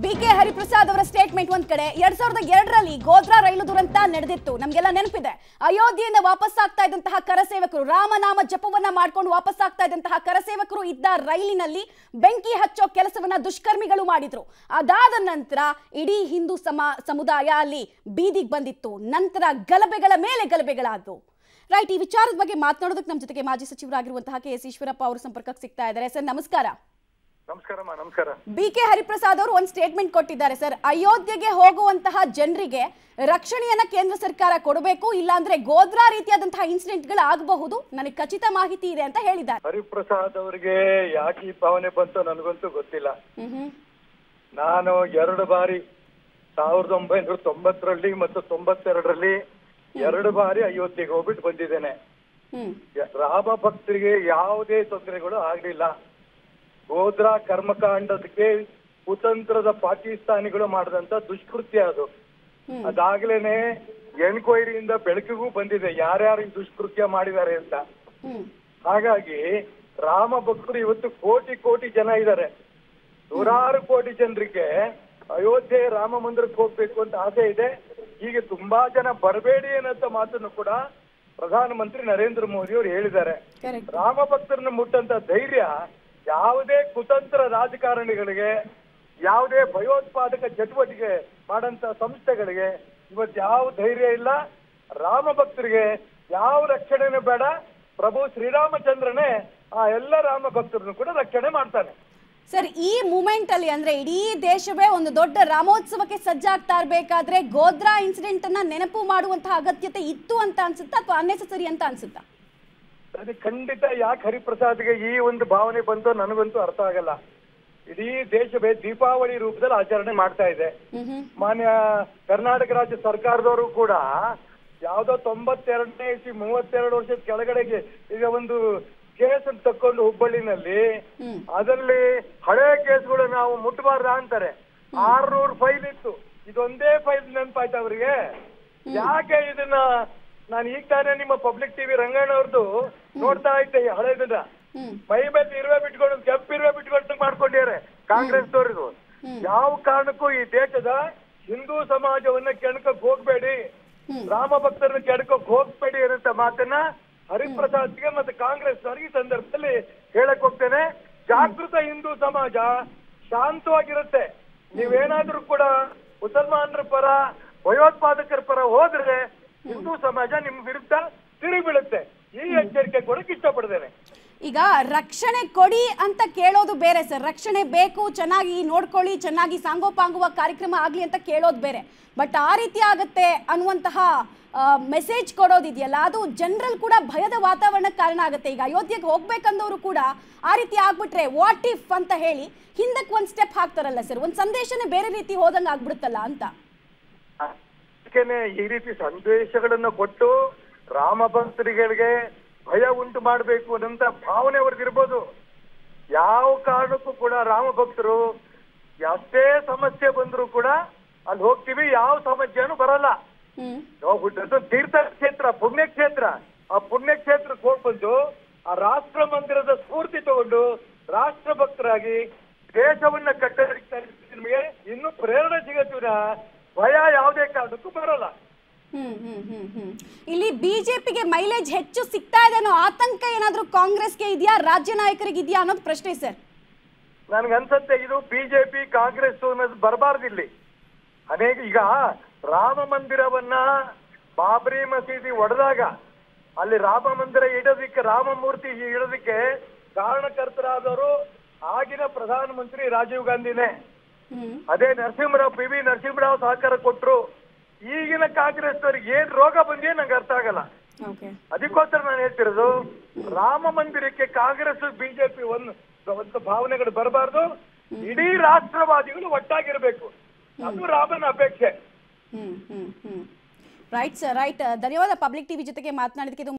B K Hariprasad ಅವರ statement ಒಂದ್ ಕಡೆ ಎರಡ್ ಸಾವಿರದ ಎರಡರಲ್ಲಿ ಗೋಧ್ರಾ ರೈಲು ದುರಂತ ನಡೆದಿತ್ತು ನಮ್ಗೆಲ್ಲ ನೆನಪಿದೆ ಅಯೋಧ್ಯೆಯಿಂದ ವಾಪಸ್ ಆಗ್ತಾ ಇದ್ದಂತಹ ಕರಸೇವಕರು ರಾಮನಾಮ ಜಪವನ್ನ ಮಾಡ್ಕೊಂಡು ವಾಪಸ್ ಆಗ್ತಾ ಇದ್ದಂತಹ ಕರಸೇವಕರು ಇದ್ದ ರೈಲಿನಲ್ಲಿ ಬೆಂಕಿ ಹಚ್ಚೋ ಕೆಲಸವನ್ನ ದುಷ್ಕರ್ಮಿಗಳು ಮಾಡಿದ್ರು ಅದಾದ ನಂತರ ಇಡೀ ಹಿಂದೂ ಸಮ ಸಮುದಾಯ ಅಲ್ಲಿ ಬೀದಿಗೆ ಬಂದಿತ್ತು ನಂತರ ಗಲಭೆಗಳ ಮೇಲೆ ಗಲಭೆಗಳಾದವು ರೈಟ್ ಈ ವಿಚಾರದ ಬಗ್ಗೆ ಮಾತನಾಡೋದಕ್ಕೆ ನಮ್ಮ ಜೊತೆಗೆ ಮಾಜಿ ಸಚಿವರಾಗಿರುವಂತಹ ಕೆ ಎಸ್ ಈಶ್ವರಪ್ಪ ಅವರು ಸಂಪರ್ಕಕ್ಕೆ ಸಿಗ್ತಾ ಇದ್ದಾರೆ ಸರ್ ನಮಸ್ಕಾರ ನಮಸ್ಕಾರಮ್ಮ ನಮಸ್ಕಾರ ಬಿ ಕೆ ಹರಿಪ್ರಸಾದ್ ಅವರು ಒಂದು ಸ್ಟೇಟ್ಮೆಂಟ್ ಕೊಟ್ಟಿದ್ದಾರೆ ಸರ್ ಅಯೋಧ್ಯೆಗೆ ಹೋಗುವಂತಹ ಜನರಿಗೆ ರಕ್ಷಣೆಯನ್ನ ಕೇಂದ್ರ ಸರ್ಕಾರ ಕೊಡಬೇಕು ಇಲ್ಲಾಂದ್ರೆ ಗೋಧ್ರಾ ರೀತಿಯಾದಂತಹ ಇನ್ಸಿಡೆಂಟ್ಗಳು ಆಗಬಹುದು ನನಗೆ ಖಚಿತ ಮಾಹಿತಿ ಇದೆ ಅಂತ ಹೇಳಿದ್ದಾರೆ ಹರಿಪ್ರಸಾದ್ ಅವರಿಗೆ ಯಾಕೆ ಈ ಭಾವನೆ ಬಂತು ನನಗಂತೂ ಗೊತ್ತಿಲ್ಲ ಹ್ಮ್ ಹ್ಮ್ ನಾನು ಎರಡು ಬಾರಿ ಸಾವಿರದ ಒಂಬೈನೂರ ತೊಂಬತ್ತರಲ್ಲಿ ಮತ್ತು ತೊಂಬತ್ತೆರಡರಲ್ಲಿ ಎರಡು ಬಾರಿ ಅಯೋಧ್ಯೆಗೆ ಹೋಗ್ಬಿಟ್ಟು ಬಂದಿದ್ದೇನೆ ಹ್ಮ್ ಯ- ರಾಮ ಭಕ್ತರಿಗೆ ಯಾವುದೇ ತೊಂದರೆಗಳು ಆಗಲಿಲ್ಲ ಗೋಧ್ರಾ ಕರ್ಮಕಾಂಡದಕ್ಕೆ ಕುತಂತ್ರದ ಪಾಕಿಸ್ತಾನಿಗಳು ಮಾಡಿದಂತ ದುಷ್ಕೃತ್ಯ ಅದು ಹ್ಮ್. ಅದಾಗ್ಲೇನೆ ಎನ್ಕ್ವೈರಿಯಿಂದ ಬೆಳಕಿಗೂ ಬಂದಿದೆ ಯಾರ್ಯಾರು ಈ ದುಷ್ಕೃತ್ಯ ಮಾಡಿದ್ದಾರೆ ಅಂತ ಹ್ಮ್ ಹಾಗಾಗಿ ರಾಮ ಭಕ್ತರು ಇವತ್ತು ಕೋಟಿ ಕೋಟಿ ಜನ ಇದ್ದಾರೆ ನೂರಾರು ಕೋಟಿ ಜನರಿಗೆ ಅಯೋಧ್ಯೆ ರಾಮ ಮಂದಿರಕ್ಕೆ ಹೋಗ್ಬೇಕು ಅಂತ ಆಸೆ ಇದೆ ಹೀಗೆ ತುಂಬಾ ಜನ ಬರಬೇಡಿ ಅನ್ನೋಂಥ ಮಾತನ್ನು ಕೂಡ ಪ್ರಧಾನಮಂತ್ರಿ ನರೇಂದ್ರ ಮೋದಿ ಅವರು ಹೇಳಿದ್ದಾರೆ ಕರೆಕ್ಟ್ ರಾಮ ಭಕ್ತರನ್ನ ಮುಟ್ಟಂತ ಧೈರ್ಯ ಯಾವುದೇ ಕುತಂತ್ರ ರಾಜಕಾರಣಿಗಳಿಗೆ ಯಾವುದೇ ಭಯೋತ್ಪಾದಕ ಚಟುವಟಿಕೆ ಮಾಡಂತ ಸಂಸ್ಥೆಗಳಿಗೆ ಇವತ್ತು ಯಾವ ಧೈರ್ಯ ಇಲ್ಲ ರಾಮ ಭಕ್ತರಿಗೆ ಯಾವ ರಕ್ಷಣೆನೂ ಬೇಡ ಪ್ರಭು ಶ್ರೀರಾಮಚಂದ್ರನೇ ಆ ಎಲ್ಲ ರಾಮ ಭಕ್ತರನ್ನು ಕೂಡ ರಕ್ಷಣೆ ಮಾಡ್ತಾನೆ ಸರ್ ಈ ಮೂಮೆಂಟ್ ಅಲ್ಲಿ ಅಂದ್ರೆ ಇಡೀ ದೇಶವೇ ಒಂದು ದೊಡ್ಡ ರಾಮೋತ್ಸವಕ್ಕೆ ಸಜ್ಜಾಗ್ತಾ ಇರಬೇಕಾದ್ರೆ ಗೋಧ್ರಾ ಇನ್ಸಿಡೆಂಟ್ ಅನ್ನ ನೆನಪು ಮಾಡುವಂತಹ ಅಗತ್ಯತೆ ಇತ್ತು ಅಂತ ಅನ್ಸುತ್ತಾ ಅಥವಾ ಅನ್ನೆಸಸರಿ ಅಂತ ಅನ್ಸುತ್ತಾ ಅದು ಖಂಡಿತ ಯಾಕೆ ಹರಿಪ್ರಸಾದ್ಗೆ ಈ ಒಂದು ಭಾವನೆ ಬಂತು ನನಗಂತೂ ಅರ್ಥ ಆಗಲ್ಲ ಇಡೀ ದೇಶವೇ ದೀಪಾವಳಿ ರೂಪದಲ್ಲಿ ಆಚರಣೆ ಮಾಡ್ತಾ ಇದೆ ಹ್ಮ್ ಹ್ಮ್ ಮಾನ್ಯ ಕರ್ನಾಟಕ ರಾಜ್ಯ ಸರ್ಕಾರದವರು ಕೂಡ ಯಾವ್ದೋ ತೊಂಬತ್ತೆರಡನೇ ಇಸಿ ಮೂವತ್ತೆರಡು ವರ್ಷದ ಕೆಳಗಡೆಗೆ ಈಗ ಒಂದು ಕೇಸ್ ತಕೊಂಡು ಹುಬ್ಬಳ್ಳಿನಲ್ಲಿ ಹ್ಮ್ ಅದರಲ್ಲಿ ಹಳೆ ಕೇಸ್ಗಳು ನಾವು ಮುಟ್ಟಬಾರ್ದ ಅಂತಾರೆ ಆರ್ನೂರು ಫೈಲ್ ಇತ್ತು ಇದೊಂದೇ ಫೈಲ್ ನೆನಪಾಯ್ತು ಅವರಿಗೆ ಯಾಕೆ ಇದನ್ನ ನಾನು ಈಗ ತಾನೇ ನಿಮ್ಮ ಪಬ್ಲಿಕ್ ಟಿವಿ ರಂಗಣ್ಣ ಅವ್ರದ್ದು ನೋಡ್ತಾ ಇದ್ದೆ ಈ ಹಳೇದನ್ನ ಹ್ಮ್ ಮೈ ಮೇಲೆ ಇರುವೆ ಬಿಟ್ಕೊಂಡು ಕೆಂಪು ಇರುವೆ ಬಿಟ್ಕೊಂಡು ಮಾಡ್ಕೊಂಡಿದ್ದಾರೆ ಕಾಂಗ್ರೆಸ್ ತೋರಿದು ಯಾವ ಕಾರಣಕ್ಕೂ ಈ ದೇಶದ ಹಿಂದೂ ಸಮಾಜವನ್ನ ಕೆಣಕಕ್ ಹೋಗ್ಬೇಡಿ ಹ್ಮ್. ರಾಮ ಭಕ್ತರನ್ನ ಕೆಣಕಕ್ ಹೋಗ್ಬೇಡಿ ಅನ್ನೋ ಮಾತನ್ನ ಹರಿಪ್ರಸಾದ್ಗೆ ಮತ್ತೆ ಕಾಂಗ್ರೆಸ್ ಈ ಸಂದರ್ಭದಲ್ಲಿ ಹೇಳಕ್ ಹೋಗ್ತೇನೆ ಜಾಗೃತ ಹಿಂದೂ ಸಮಾಜ ಶಾಂತವಾಗಿರುತ್ತೆ ನೀವೇನಾದ್ರೂ ಕೂಡ ಮುಸಲ್ಮಾನರ ಪರ ಭಯೋತ್ಪಾದಕರ ಪರ ಹೋದ್ರೆ ಹಿಂದೂ ಸಮಾಜ ನಿಮ್ ವಿರುದ್ಧ ತಿರುಗಿ ಬೀಳುತ್ತೆ ಈ ಎಚ್ಚರಿಕೆ ಕೊಡಕ್ ಇಷ್ಟಪಡ್ತೇನೆ ಈಗ ರಕ್ಷಣೆ ಕೊಡಿ ಅಂತ ಕೇಳೋದು ಬೇರೆ ಸರ್ ರಕ್ಷಣೆ ಬೇಕು ಚೆನ್ನಾಗಿ ನೋಡ್ಕೊಳ್ಳಿ ಚೆನ್ನಾಗಿ ಸಾಂಗೋಪಾಂಗುವ ಕಾರ್ಯಕ್ರಮ ಆಗಲಿ ಅಂತ ಕೇಳೋದು ಬೇರೆ ಬಟ್ ಆ ರೀತಿ ಆಗುತ್ತೆ ಅನ್ನುವಂತಹ ಮೆಸೇಜ್ ಕೊಡೋದಿದೆಯಲ್ಲ ಅದು ಜನರಲ್ ಕೂಡ ಭಯದ ವಾತಾವರಣಕ್ಕೆ ಕಾರಣ ಆಗುತ್ತೆ ಈಗ ಅಯೋಧ್ಯೆಗೆ ಹೋಗ್ಬೇಕಂದವರು ಕೂಡ ಆ ರೀತಿ ಆಗ್ಬಿಟ್ರೆ ವಾಟ್ ಇಫ್ ಅಂತ ಹೇಳಿ ಹಿಂದಕ್ಕೆ ಒಂದು ಸ್ಟೆಪ್ ಹಾಕ್ತಾರಲ್ಲ ಸರ್ ಒಂದು ಸಂದೇಶನೇ ಬೇರೆ ರೀತಿ ಹೋದಂಗೆ ಆಗ್ಬಿಡುತ್ತಲ್ಲ ಅಂತ ಅದಕ್ಕೇನೆ ಈ ರೀತಿ ಸಂದೇಶಗಳನ್ನು ಕೊಟ್ಟು ರಾಮ ಭಕ್ತರಿಗೆ ಭಯ ಉಂಟು ಮಾಡಬೇಕು ಅನ್ನಂತ ಭಾವನೆ ಅವ್ರಿಗಿರ್ಬೋದು ಯಾವ ಕಾರಣಕ್ಕೂ ಕೂಡ ರಾಮ ಭಕ್ತರು ಎಷ್ಟೇ ಸಮಸ್ಯೆ ಬಂದ್ರು ಕೂಡ ಅಲ್ಲಿ ಹೋಗ್ತೀವಿ ಯಾವ ಸಮಸ್ಯೆನೂ ಬರಲ್ಲ ಹ್ಮ್ ಹೋಗ್ಬಿಟ್ಟು ತೀರ್ಥ ಕ್ಷೇತ್ರ ಪುಣ್ಯಕ್ಷೇತ್ರ ಆ ಪುಣ್ಯಕ್ಷೇತ್ರಕ್ಕೆ ಹೋಗ್ಬಂದು ಆ ರಾಷ್ಟ್ರ ಮಂದಿರದ ಸ್ಫೂರ್ತಿ ತಗೊಂಡು ರಾಷ್ಟ್ರ ಭಕ್ತರಾಗಿ ದೇಶವನ್ನ ಕಟ್ಟಲಿಕ್ಕೆ ನಿಮಗೆ ಇನ್ನೂ ಪ್ರೇರಣೆ ಸಿಗತ್ತಿನ ಭಯ ಯಾವುದೇ ಕಾರಣಕ್ಕೂ ಬರಲ್ಲ ಹ್ಮ್ ಹ್ಮ್ ಹ್ಮ್ ಹ್ಮ್ ಇಲ್ಲಿ ಬಿಜೆಪಿಗೆ ಮೈಲೇಜ್ ಹೆಚ್ಚು ಸಿಗ್ತಾ ಇದೆ ಅನ್ನೋ ಆತಂಕ ಏನಾದ್ರೂ ಕಾಂಗ್ರೆಸ್ಗೆ ಇದೆಯಾ ರಾಜ್ಯ ನಾಯಕರಿಗೆ ಇದೆಯಾ ಅನ್ನೋದು ಪ್ರಶ್ನೆ ಸರ್ ನನ್ಗನ್ಸತ್ತೆ ಇದು ಬಿಜೆಪಿ ಕಾಂಗ್ರೆಸ್ ಅನ್ನೋದು ಬರಬಾರ್ದು ಇಲ್ಲಿ ಅನೇಕ ಈಗ ರಾಮ ಮಂದಿರವನ್ನ ಬಾಬರಿ ಮಸೀದಿ ಒಡೆದಾಗ ಅಲ್ಲಿ ರಾಮ ಮಂದಿರ ಇಡೋದಿಕ್ಕೆ ರಾಮ ಮೂರ್ತಿ ಇಡೋದಿಕ್ಕೆ ಕಾರಣಕರ್ತರಾದವರು ಆಗಿನ ಪ್ರಧಾನಮಂತ್ರಿ ರಾಜೀವ್ ಗಾಂಧಿನೇ ಹ್ಮ್ ಅದೇ ನರಸಿಂಹರಾವ್ ಪಿ ವಿ ನರಸಿಂಹರಾವ್ ಸಹಕಾರ ಕೊಟ್ರು ಈಗಿನ ಕಾಂಗ್ರೆಸ್ ಅವ್ರಿಗೆ ಏನ್ ರೋಗ ಬಂದಿದೆ ನಂಗೆ ಅರ್ಥ ಆಗಲ್ಲ ಓಕೆ ಅದಕ್ಕೋಸ್ಕರ ನಾನು ಹೇಳ್ತಿರೋದು ರಾಮ ಮಂದಿರಕ್ಕೆ ಕಾಂಗ್ರೆಸ್ ಬಿಜೆಪಿ ಒಂದು ಒಂದು ಭಾವನೆಗಳು ಬರಬಾರ್ದು ಇಡೀ ರಾಷ್ಟ್ರವಾದಿಗಳು ಒಟ್ಟಾಗಿರ್ಬೇಕು ಅದು ರಾಮನ ಅಪೇಕ್ಷೆ hmm hmm hmm right sir right ಧನ್ಯವಾದ ಪಬ್ಲಿಕ್ ಟಿವಿ ಜೊತೆಗೆ ಮಾತನಾಡಿದಕ್ಕೆ ಇದು